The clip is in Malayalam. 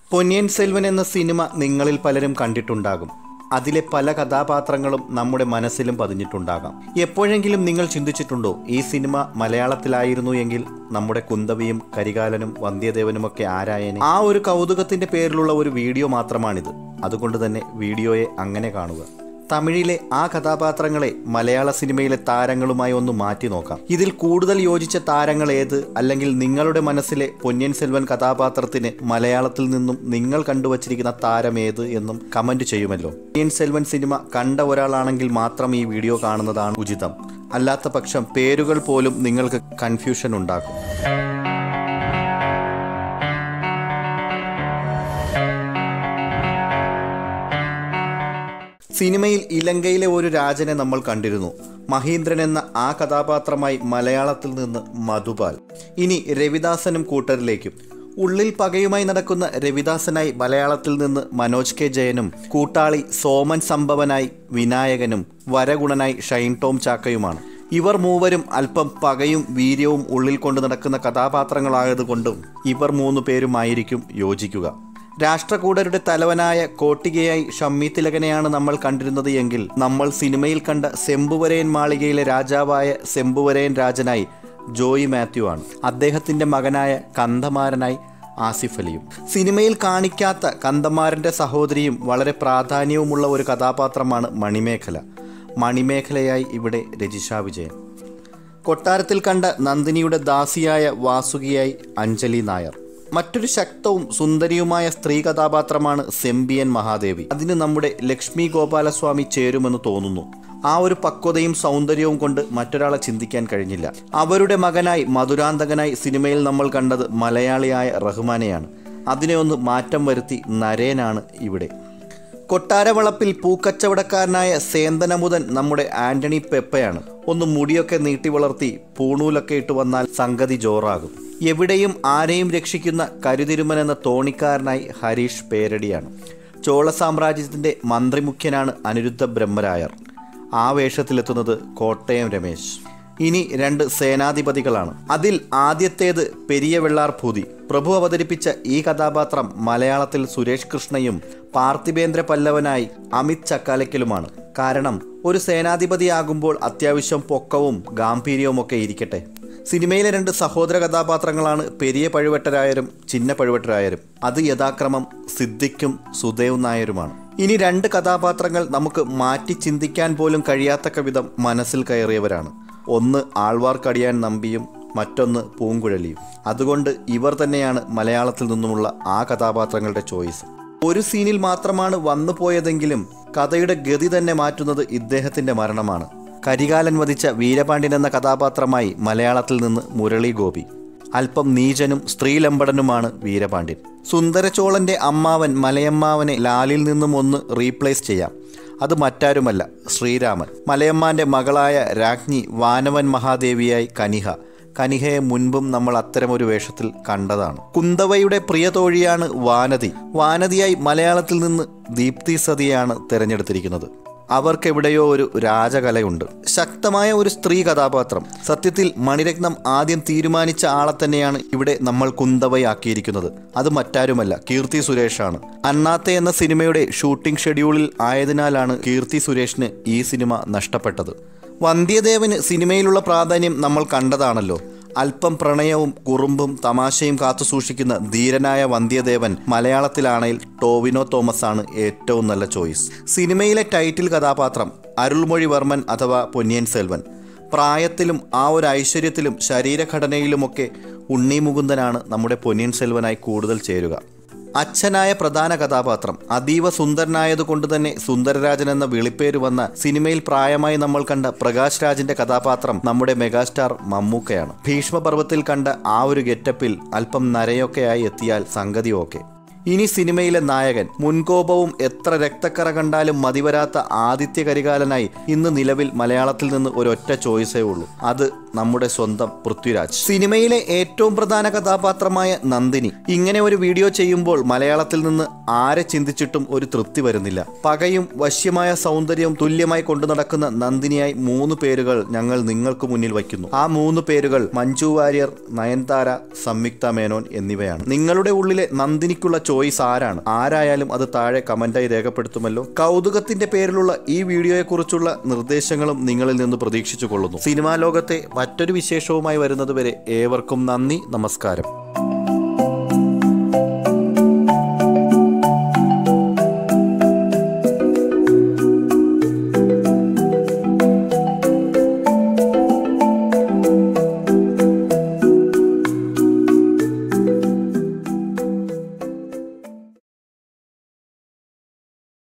പൊന്നിയൻ സെൽവൻ എന്ന സിനിമ നിങ്ങളിൽ പലരും കണ്ടിട്ടുണ്ടാകും അതിലെ പല കഥാപാത്രങ്ങളും നമ്മുടെ മനസ്സിലും പതിഞ്ഞിട്ടുണ്ടാകാം എപ്പോഴെങ്കിലും നിങ്ങൾ ചിന്തിച്ചിട്ടുണ്ടോ ഈ സിനിമ മലയാളത്തിലായിരുന്നു എങ്കിൽ നമ്മുടെ കുന്തവിയും കരികാലനും വന്ധ്യദേവനുമൊക്കെ ആരായനെ ആ ഒരു കൗതുകത്തിന്റെ പേരിലുള്ള ഒരു വീഡിയോ മാത്രമാണിത് അതുകൊണ്ട് തന്നെ വീഡിയോയെ അങ്ങനെ കാണുക തമിഴിലെ ആ കഥാപാത്രങ്ങളെ മലയാള സിനിമയിലെ താരങ്ങളുമായി ഒന്ന് മാറ്റി നോക്കാം ഇതിൽ കൂടുതൽ യോജിച്ച താരങ്ങൾ ഏത് അല്ലെങ്കിൽ നിങ്ങളുടെ മനസ്സിലെ പൊന്നിയൻ സെൽവൻ കഥാപാത്രത്തിന് മലയാളത്തിൽ നിന്നും നിങ്ങൾ കണ്ടുവച്ചിരിക്കുന്ന താരം ഏത് എന്നും കമന്റ് ചെയ്യുമല്ലോ പൊന്നിയൻ സെൽവൻ സിനിമ കണ്ട ഒരാളാണെങ്കിൽ മാത്രം ഈ വീഡിയോ കാണുന്നതാണ് ഉചിതം അല്ലാത്ത പക്ഷം പേരുകൾ പോലും നിങ്ങൾക്ക് കൺഫ്യൂഷൻ ഉണ്ടാക്കും സിനിമയിൽ ഇലങ്കയിലെ ഒരു രാജനെ നമ്മൾ കണ്ടിരുന്നു മഹീന്ദ്രൻ എന്ന ആ കഥാപാത്രമായി മലയാളത്തിൽ നിന്ന് മധുപാൽ ഇനി രവിദാസനും കൂട്ടരിലേക്കും ഉള്ളിൽ പകയുമായി നടക്കുന്ന രവിദാസനായി മലയാളത്തിൽ നിന്ന് മനോജ് കെ ജയനും കൂട്ടാളി സോമൻ സംഭവനായി വിനായകനും വരഗുണനായി ഷൈൻ ടോം ചാക്കയുമാണ് ഇവർ മൂവരും അല്പം പകയും വീര്യവും ഉള്ളിൽ കൊണ്ട് നടക്കുന്ന കഥാപാത്രങ്ങളായതുകൊണ്ടും ഇവർ മൂന്നു പേരുമായിരിക്കും യോജിക്കുക രാഷ്ട്രകൂടരുടെ തലവനായ കോട്ടികയായി ഷമ്മി തിലകനെയാണ് നമ്മൾ കണ്ടിരുന്നത് എങ്കിൽ നമ്മൾ സിനിമയിൽ കണ്ട സെമ്പുവരയൻ മാളികയിലെ രാജാവായ സെമ്പുവരയൻ രാജനായി ജോയി മാത്യു ആണ് അദ്ദേഹത്തിന്റെ മകനായ കന്ധമാരനായി ആസിഫ് അലിയും സിനിമയിൽ കാണിക്കാത്ത കന്ധമാരന്റെ സഹോദരിയും വളരെ പ്രാധാന്യവുമുള്ള ഒരു കഥാപാത്രമാണ് മണിമേഖല മണിമേഖലയായി ഇവിടെ രജിഷ വിജയൻ കൊട്ടാരത്തിൽ കണ്ട നന്ദിനിയുടെ ദാസിയായ വാസുകിയായി അഞ്ജലി നായർ മറ്റൊരു ശക്തവും സുന്ദരിയുമായ സ്ത്രീ കഥാപാത്രമാണ് സെമ്പിയൻ മഹാദേവി അതിന് നമ്മുടെ ലക്ഷ്മി ഗോപാലസ്വാമി ചേരുമെന്ന് തോന്നുന്നു ആ ഒരു പക്വതയും സൗന്ദര്യവും കൊണ്ട് മറ്റൊരാളെ ചിന്തിക്കാൻ കഴിഞ്ഞില്ല അവരുടെ മകനായി മധുരാന്തകനായി സിനിമയിൽ നമ്മൾ കണ്ടത് മലയാളിയായ റഹ്മാനെയാണ് അതിനെ ഒന്ന് മാറ്റം വരുത്തി നരേനാണ് ഇവിടെ കൊട്ടാരവളപ്പിൽ പൂക്കച്ചവടക്കാരനായ സേന്തനമുതൻ നമ്മുടെ ആന്റണി പെപ്പയാണ് ഒന്ന് മുടിയൊക്കെ നീട്ടി വളർത്തി പൂണൂലൊക്കെ ഇട്ട് വന്നാൽ സംഗതി ജോറാകും എവിടെയും ആരെയും രക്ഷിക്കുന്ന കരുതിരുമൻ എന്ന തോണിക്കാരനായി ഹരീഷ് പേരടിയാണ് ചോള സാമ്രാജ്യത്തിൻ്റെ മന്ത്രിമുഖ്യനാണ് അനിരുദ്ധ ബ്രഹ്മരായർ ആ വേഷത്തിലെത്തുന്നത് കോട്ടയം രമേശ് ഇനി രണ്ട് സേനാധിപതികളാണ് അതിൽ ആദ്യത്തേത് പെരിയ വെള്ളാർ ഭൂതി പ്രഭു അവതരിപ്പിച്ച ഈ കഥാപാത്രം മലയാളത്തിൽ സുരേഷ് കൃഷ്ണയും പാർത്ഥിബേന്ദ്ര പല്ലവനായി അമിത് ചക്കാലക്കലുമാണ് കാരണം ഒരു സേനാധിപതിയാകുമ്പോൾ അത്യാവശ്യം പൊക്കവും ഗാംഭീര്യവും ഒക്കെ ഇരിക്കട്ടെ സിനിമയിലെ രണ്ട് സഹോദര കഥാപാത്രങ്ങളാണ് പെരിയ പഴുവട്ടരായരും ചിന്ന പഴുവട്ടരായരും അത് യഥാക്രമം സിദ്ദിഖും സുദേവ് നായരുമാണ് ഇനി രണ്ട് കഥാപാത്രങ്ങൾ നമുക്ക് മാറ്റി ചിന്തിക്കാൻ പോലും കഴിയാത്തക്ക വിധം മനസ്സിൽ കയറിയവരാണ് ഒന്ന് ആൾവാർക്കടിയാൻ നമ്പിയും മറ്റൊന്ന് പൂങ്കുഴലിയും അതുകൊണ്ട് ഇവർ തന്നെയാണ് മലയാളത്തിൽ നിന്നുമുള്ള ആ കഥാപാത്രങ്ങളുടെ ചോയ്സ് ഒരു സീനിൽ മാത്രമാണ് വന്നു പോയതെങ്കിലും കഥയുടെ ഗതി തന്നെ മാറ്റുന്നത് ഇദ്ദേഹത്തിന്റെ മരണമാണ് കരികാലൻ വധിച്ച വീരപാണ്ഡ്യൻ എന്ന കഥാപാത്രമായി മലയാളത്തിൽ നിന്ന് മുരളി ഗോപി അല്പം നീചനും സ്ത്രീലമ്പടനുമാണ് വീരപാണ്ഡ്യൻ സുന്ദരചോളന്റെ അമ്മാവൻ മലയമ്മാവനെ ലാലിൽ നിന്നും ഒന്ന് റീപ്ലേസ് ചെയ്യാം അത് മറ്റാരുമല്ല ശ്രീരാമൻ മലയമ്മാന്റെ മകളായ രാജ്ഞി വാനവൻ മഹാദേവിയായി കനിഹ കനിഹയെ മുൻപും നമ്മൾ അത്തരമൊരു വേഷത്തിൽ കണ്ടതാണ് കുന്തവയുടെ പ്രിയ തോഴിയാണ് വാനതി വാനതിയായി മലയാളത്തിൽ നിന്ന് ദീപ്തി സതിയാണ് തിരഞ്ഞെടുത്തിരിക്കുന്നത് അവർക്കെവിടെയോ ഒരു രാജകലയുണ്ട് ശക്തമായ ഒരു സ്ത്രീ കഥാപാത്രം സത്യത്തിൽ മണിരത്നം ആദ്യം തീരുമാനിച്ച ആളെ തന്നെയാണ് ഇവിടെ നമ്മൾ കുന്തവയാക്കിയിരിക്കുന്നത് അത് മറ്റാരുമല്ല കീർത്തി സുരേഷാണ് അണ്ണാത്തെ എന്ന സിനിമയുടെ ഷൂട്ടിംഗ് ഷെഡ്യൂളിൽ ആയതിനാലാണ് കീർത്തി സുരേഷിന് ഈ സിനിമ നഷ്ടപ്പെട്ടത് വന്ധ്യദേവന് സിനിമയിലുള്ള പ്രാധാന്യം നമ്മൾ കണ്ടതാണല്ലോ അല്പം പ്രണയവും കുറുമ്പും തമാശയും കാത്തു സൂക്ഷിക്കുന്ന ധീരനായ വന്ധ്യദേവൻ മലയാളത്തിലാണെങ്കിൽ ടോവിനോ തോമസ് ആണ് ഏറ്റവും നല്ല ചോയ്സ് സിനിമയിലെ ടൈറ്റിൽ കഥാപാത്രം അരുൾമൊഴിവർമ്മൻ അഥവാ പൊന്നിയൻ സെൽവൻ പ്രായത്തിലും ആ ഒരു ഐശ്വര്യത്തിലും ശരീരഘടനയിലുമൊക്കെ ഉണ്ണി മുകുന്ദനാണ് നമ്മുടെ പൊന്നിയൻ സെൽവനായി കൂടുതൽ ചേരുക അച്ഛനായ പ്രധാന കഥാപാത്രം അതീവ സുന്ദരനായതുകൊണ്ട് തന്നെ സുന്ദരരാജൻ എന്ന വിളിപ്പേര് വന്ന സിനിമയിൽ പ്രായമായി നമ്മൾ കണ്ട പ്രകാശ് രാജിന്റെ കഥാപാത്രം നമ്മുടെ മെഗാസ്റ്റാർ മമ്മൂക്കയാണ് ഭീഷ്മപർവത്തിൽ കണ്ട ആ ഒരു ഗെറ്റപ്പിൽ അല്പം നരയൊക്കെയായി എത്തിയാൽ സംഗതി ഓക്കെ ഇനി സിനിമയിലെ നായകൻ മുൻകോപവും എത്ര രക്തക്കറ കണ്ടാലും മതിവരാത്ത ആദിത്യ കരികാലനായി ഇന്ന് നിലവിൽ മലയാളത്തിൽ നിന്ന് ഒരൊറ്റ ചോയ്സേ ഉള്ളൂ അത് നമ്മുടെ സ്വന്തം പൃഥ്വിരാജ് സിനിമയിലെ ഏറ്റവും പ്രധാന കഥാപാത്രമായ നന്ദിനി ഇങ്ങനെ ഒരു വീഡിയോ ചെയ്യുമ്പോൾ മലയാളത്തിൽ നിന്ന് ആരെ ചിന്തിച്ചിട്ടും ഒരു തൃപ്തി വരുന്നില്ല പകയും വശ്യമായ സൗന്ദര്യവും തുല്യമായി കൊണ്ടു നടക്കുന്ന നന്ദിനിയായി മൂന്ന് പേരുകൾ ഞങ്ങൾ നിങ്ങൾക്ക് മുന്നിൽ വയ്ക്കുന്നു ആ മൂന്ന് പേരുകൾ മഞ്ജു വാര്യർ നയൻതാര സംയുക്ത മേനോൻ എന്നിവയാണ് നിങ്ങളുടെ ഉള്ളിലെ നന്ദിനിക്കുള്ള ചോയ്സ് ആരാണ് ആരായാലും അത് താഴെ കമന്റായി രേഖപ്പെടുത്തുമല്ലോ കൗതുകത്തിന്റെ പേരിലുള്ള ഈ വീഡിയോയെക്കുറിച്ചുള്ള നിർദ്ദേശങ്ങളും നിങ്ങളിൽ നിന്ന് പ്രതീക്ഷിച്ചു കൊള്ളുന്നു സിനിമാ ലോകത്തെ മറ്റൊരു വിശേഷവുമായി വരുന്നതുവരെ ഏവർക്കും നന്ദി നമസ്കാരം